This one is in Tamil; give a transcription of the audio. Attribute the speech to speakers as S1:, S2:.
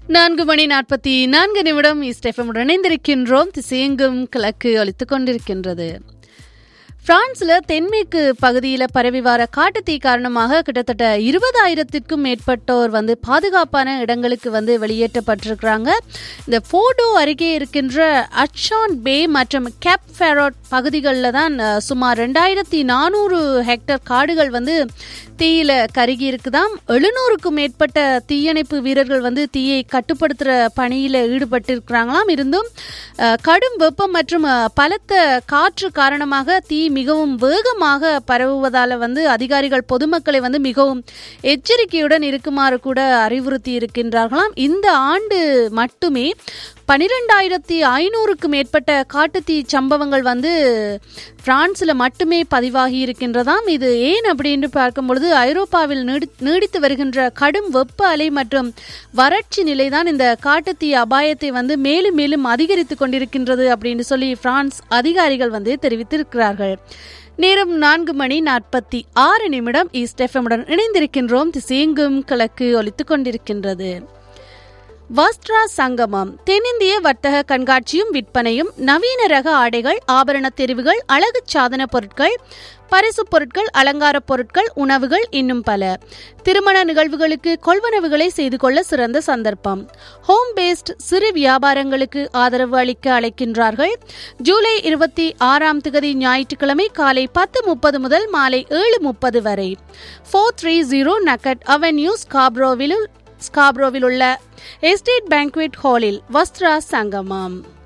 S1: நான்கு மணி நாற்பத்தி நான்கு நிமிடம் இஸ்டெஃபமுடன் இணைந்திருக்கின்றோம் திசையெங்கும் கிழக்கு ஒலித்துக் கொண்டிருக்கின்றது பிரான்ஸ்ல தென்மேற்கு பகுதியில் பரவி வர காட்டுத்தீ காரணமாக கிட்டத்தட்ட இருபதாயிரத்திற்கும் மேற்பட்டோர் வந்து பாதுகாப்பான இடங்களுக்கு வந்து வெளியேற்றப்பட்டிருக்கிறாங்க இந்த போடோ அருகே இருக்கின்ற அச்சான் பே மற்றும் கேப் ஃபெரோட் பகுதிகளில் தான் அஹ், சுமார் ரெண்டாயிரத்தி நானூறு ஹெக்டர் காடுகள் வந்து தீயில கருகி இருக்குதாம் எழுநூறுக்கும் மேற்பட்ட தீயணைப்பு வீரர்கள் வந்து தீயை கட்டுப்படுத்துற பணியில ஈடுபட்டிருக்கிறாங்களாம் இருந்தும் அஹ், கடும் வெப்பம் மற்றும் அஹ், பலத்த காற்று காரணமாக தீ மிகவும் வேகமாக பரவுவதால வந்து அதிகாரிகள் பொதுமக்களை வந்து மிகவும் எச்சரிக்கையுடன் இருக்குமாறு கூட அறிவுறுத்தி இருக்கின்றார்களாம் இந்த ஆண்டு மட்டுமே பனிரெண்டாயிரத்தி ஐநூறுக்கு மேற்பட்ட காட்டுத்தீ சம்பவங்கள் வந்து பிரான்ஸில் மட்டுமே பதிவாகி இருக்கின்றதாம் இது ஏன் அப்படின்னு பார்க்கும் பொழுது ஐரோப்பாவில் நீடி நீடித்து வருகின்ற கடும் வெப்ப அலை மற்றும் வறட்சி நிலைதான் இந்த காட்டுத்தீ அபாயத்தை வந்து மேலும் மேலும் அதிகரித்து கொண்டிருக்கின்றது அப்படின்னு சொல்லி பிரான்ஸ் அதிகாரிகள் வந்து தெரிவித்திருக்கிறார்கள் நேரம் நான்கு மணி நாற்பத்தி ஆறு நிமிடம் ஈஸ்ட் எஃப்எம்முடன் இணைந்திருக்கின்றோம் திசையெங்கும் கிழக்கு ஒலித்துக் கொண்டிருக்கின்றது வஸ்ட்ரா சங்கமம் தென்னிந்திய வர்த்தக கண்காட்சியும் விற்பனையும் நவீன ரக ஆடைகள் ஆபரண தெரிவுகள் அழகு சாதன பொருட்கள் பரிசு பொருட்கள் அலங்கார பொருட்கள் உணவுகள் இன்னும் பல திருமண நிகழ்வுகளுக்கு கொள்வனவுகளை செய்து கொள்ள சிறந்த சந்தர்ப்பம் ஹோம் பேஸ்ட் சிறு வியாபாரங்களுக்கு ஆதரவு அளிக்க அழைக்கின்றார்கள் ஜூலை இருபத்தி ஆறாம் திகதி ஞாயிற்றுக்கிழமை காலை பத்து முப்பது முதல் மாலை ஏழு முப்பது வரை four three zero Nugget Avenue ஸ்காப்ரோவில் ஸ்காப்ரோவில் உள்ள எஸ்டேட் பேங்க்வெட் ஹாலில் வஸ்த்ரா சங்கமம்